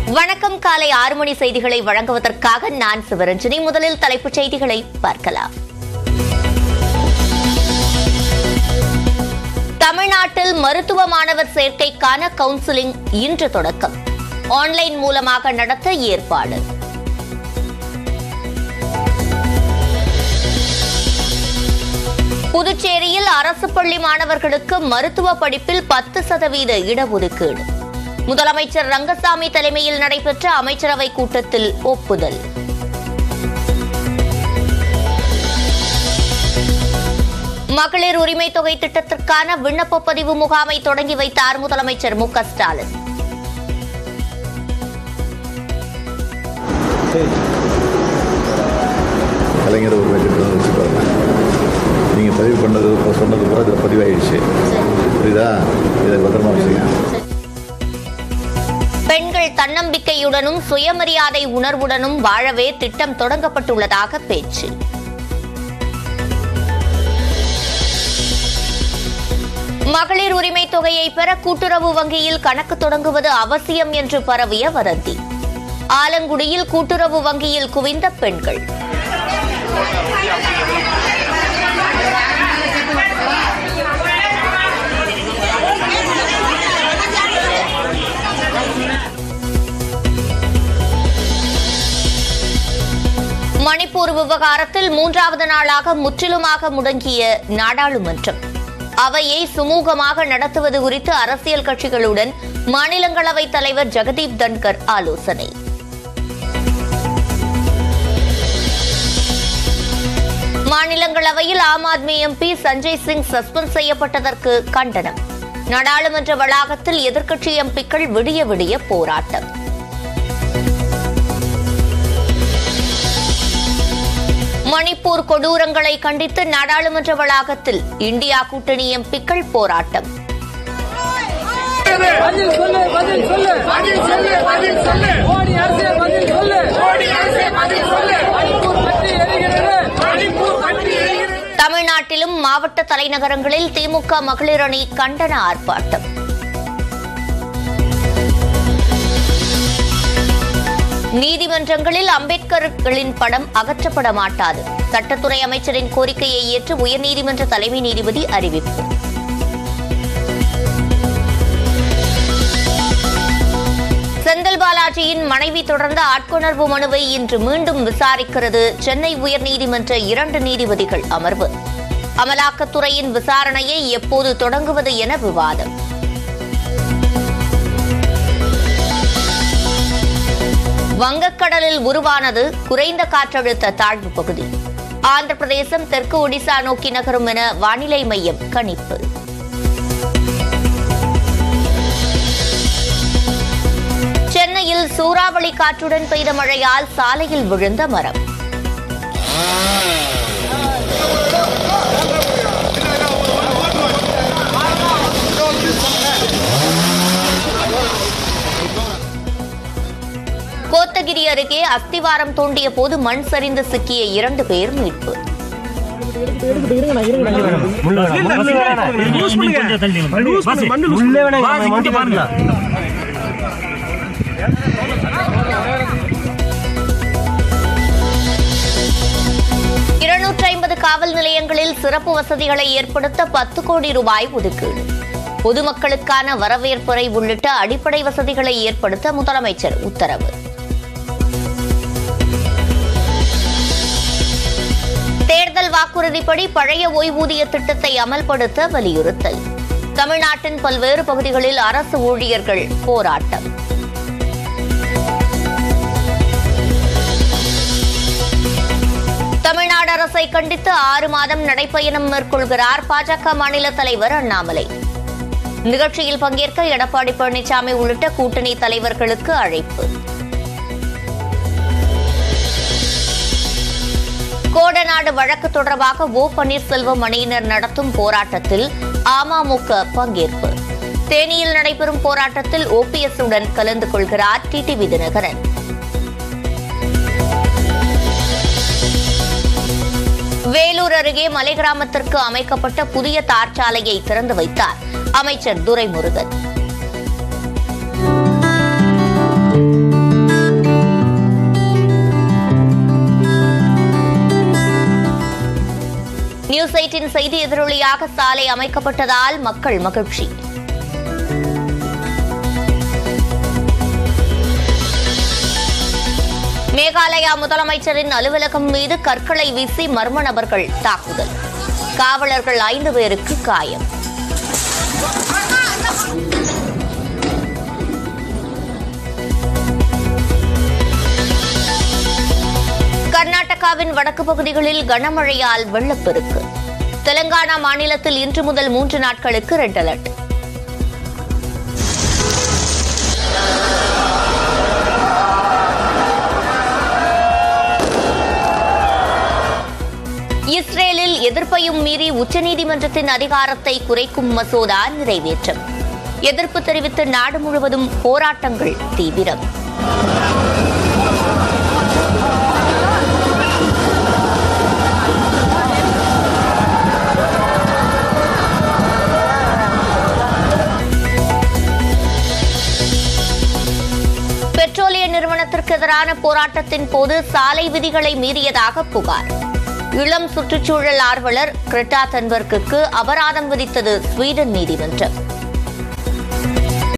வணக்கம் காலை ஆறு மணி செய்திகளை வழங்குவதற்காக நான் சிவரஞ்சனி முதலில் தலைப்புச் செய்திகளை பார்க்கலாம் தமிழ்நாட்டில் மருத்துவ மாணவர் சேர்க்கைக்கான கவுன்சிலிங் இன்று தொடக்கம் ஆன்லைன் மூலமாக நடத்த ஏற்பாடு புதுச்சேரியில் அரசு பள்ளி மாணவர்களுக்கு மருத்துவ படிப்பில் பத்து சதவீத இடஒதுக்கீடு முதலமைச்சர் ரங்கசாமி தலைமையில் நடைபெற்ற அமைச்சரவை கூட்டத்தில் ஒப்புதல் மகளிர் உரிமை தொகை திட்டத்திற்கான விண்ணப்ப பதிவு முகாமை தொடங்கி வைத்தார் முதலமைச்சர் மு க ஸ்டாலின் கலைஞர் ஒரு வச்சுட்டு வச்சு பாருங்க நீங்கள் பதிவு பண்ணது இப்போ சொன்னது கூட அதில் பதிவாயிடுச்சு புரியுதா இதை பத்திரமா வச்சுங்க பெண்கள் தன்னம்பிக்கையுடனும் சுயமரியாதை உணர்வுடனும் வாழவே திட்டம் தொடங்கப்பட்டுள்ளதாக பேச்சு மகளிர் உரிமை தொகையை பெற கூட்டுறவு வங்கியில் கணக்கு தொடங்குவது அவசியம் என்று பரவிய வதந்தி ஆலங்குடியில் கூட்டுறவு வங்கியில் குவிந்த பெண்கள் மணிப்பூர் விவகாரத்தில் மூன்றாவது நாளாக முற்றிலுமாக முடங்கிய நாடாளுமன்றம் அவையை சுமூகமாக நடத்துவது குறித்து அரசியல் கட்சிகளுடன் மாநிலங்களவைத் தலைவர் ஜெகதீப் தன்கர் ஆலோசனை மாநிலங்களவையில் ஆம் ஆத்மி எம்பி சஞ்சய் சிங் சஸ்பெண்ட் செய்யப்பட்டதற்கு கண்டனம் நாடாளுமன்ற வளாகத்தில் எதிர்க்கட்சி எம்பிக்கள் விடிய விடிய போராட்டம் மணிப்பூர் கொடூரங்களை கண்டித்து நாடாளுமன்ற வளாகத்தில் இந்தியா கூட்டணி எம்பிக்கள் போராட்டம் பதில் சொல்லு பதில் சொல்லு பதில் சொல்லு பதில் சொல்லு மோடி அரசே பதில் சொல்லு மோடி அரசே பதில் சொல்லு மணிப்பூர் பற்றி எரிகிறது மணிப்பூர் பற்றி எரிகிறது தமிழ்நாட்டிலும் மாவட்ட தலைநகரங்களில் திமுக மகளிர் அணி கண்டன ஆர்ப்பாட்டம் நீதிமன்றங்களில் அம்பேத்கர்களின் படம் அகற்றப்பட மாட்டாது சட்டத்துறை அமைச்சரின் கோரிக்கையை ஏற்று உயர்நீதிமன்ற தலைமை நீதிபதி அறிவிப்பு செந்தில் பாலாஜியின் மனைவி தொடர்ந்த ஆட்கொணர்வு மனுவை இன்று மீண்டும் விசாரிக்கிறது சென்னை உயர்நீதிமன்ற இரண்டு நீதிபதிகள் அமர்வு அமலாக்கத்துறையின் விசாரணையை எப்போது தொடங்குவது என விவாதம் வங்கக்கடலில் உருவானது குறைந்த காற்றழுத்த தாழ்வு பகுதி ஆந்திர பிரதேசம் தெற்கு ஒடிசா நோக்கி நகரும் என வானிலை மையம் கணிப்பு சென்னையில் சூறாவளி காற்றுடன் பெய்த மழையால் சாலையில் விழுந்த மரம் கோத்தகிரி அருகே அஸ்திவாரம் தோண்டிய போது மண் சரிந்து சிக்கிய இரண்டு பேர் மீட்பு இருநூற்றி ஐம்பது காவல் நிலையங்களில் சிறப்பு வசதிகளை ஏற்படுத்த பத்து கோடி ரூபாய் ஒதுக்கீடு பொதுமக்களுக்கான வரவேற்புரை உள்ளிட்ட அடிப்படை வசதிகளை ஏற்படுத்த முதலமைச்சர் உத்தரவு தேர்தல் வாக்குறுதிப்படி பழைய ஓய்வூதிய திட்டத்தை அமல்படுத்த வலியுறுத்தல் தமிழ்நாட்டின் பல்வேறு பகுதிகளில் அரசு ஊழியர்கள் போராட்டம் தமிழ்நாடு அரசை கண்டித்து ஆறு மாதம் நடைப்பயணம் மேற்கொள்கிறார் பாஜக மாநில தலைவர் அண்ணாமலை நிகழ்ச்சியில் பங்கேற்க எடப்பாடி பழனிசாமி உள்ளிட்ட கூட்டணி தலைவர்களுக்கு அழைப்பு கோடநாடு வழக்கு தொடர்பாக ஓ பன்னீர்செல்வம் அணியினர் நடத்தும் போராட்டத்தில் அமமுக பங்கேற்பு தேனியில் நடைபெறும் போராட்டத்தில் ஓபிஎஸ் உடன் கலந்து கொள்கிறார் டிடிவி தினகரன் வேலூர் அருகே மலை கிராமத்திற்கு அமைக்கப்பட்ட புதிய தார் சாலையை திறந்து வைத்தார் அமைச்சர் துரைமுருகன் நியூஸ் எயிட்டின் செய்தி எதிரொலியாக சாலை அமைக்கப்பட்டதால் மக்கள் மகிழ்ச்சி மேகாலயா முதலமைச்சரின் அலுவலகம் மீது கற்களை வீசி மர்ம நபர்கள் தாக்குதல் காவலர்கள் ஐந்து பேருக்கு காயம் கர்நாடகாவின் வடக்கு பகுதிகளில் கனமழையால் வெள்ளப்பெருக்கு தெலங்கானா மாநிலத்தில் இன்று முதல் மூன்று நாட்களுக்கு ரெட் அலர்ட் இஸ்ரேலில் எதிர்ப்பையும் மீறி உச்சநீதிமன்றத்தின் அதிகாரத்தை குறைக்கும் மசோதா நிறைவேற்றம் எதிர்ப்பு தெரிவித்து நாடு முழுவதும் போராட்டங்கள் தீவிரம் பெட்ரோலிய நிறுவனத்திற்கு எதிரான போராட்டத்தின் போது சாலை விதிகளை மீறியதாக புகார் இளம் சுற்றுச்சூழல் ஆர்வலர் கிரெட்டா தன்பர்க்கு அபராதம் விதித்தது ஸ்வீடன் நீதிமன்றம்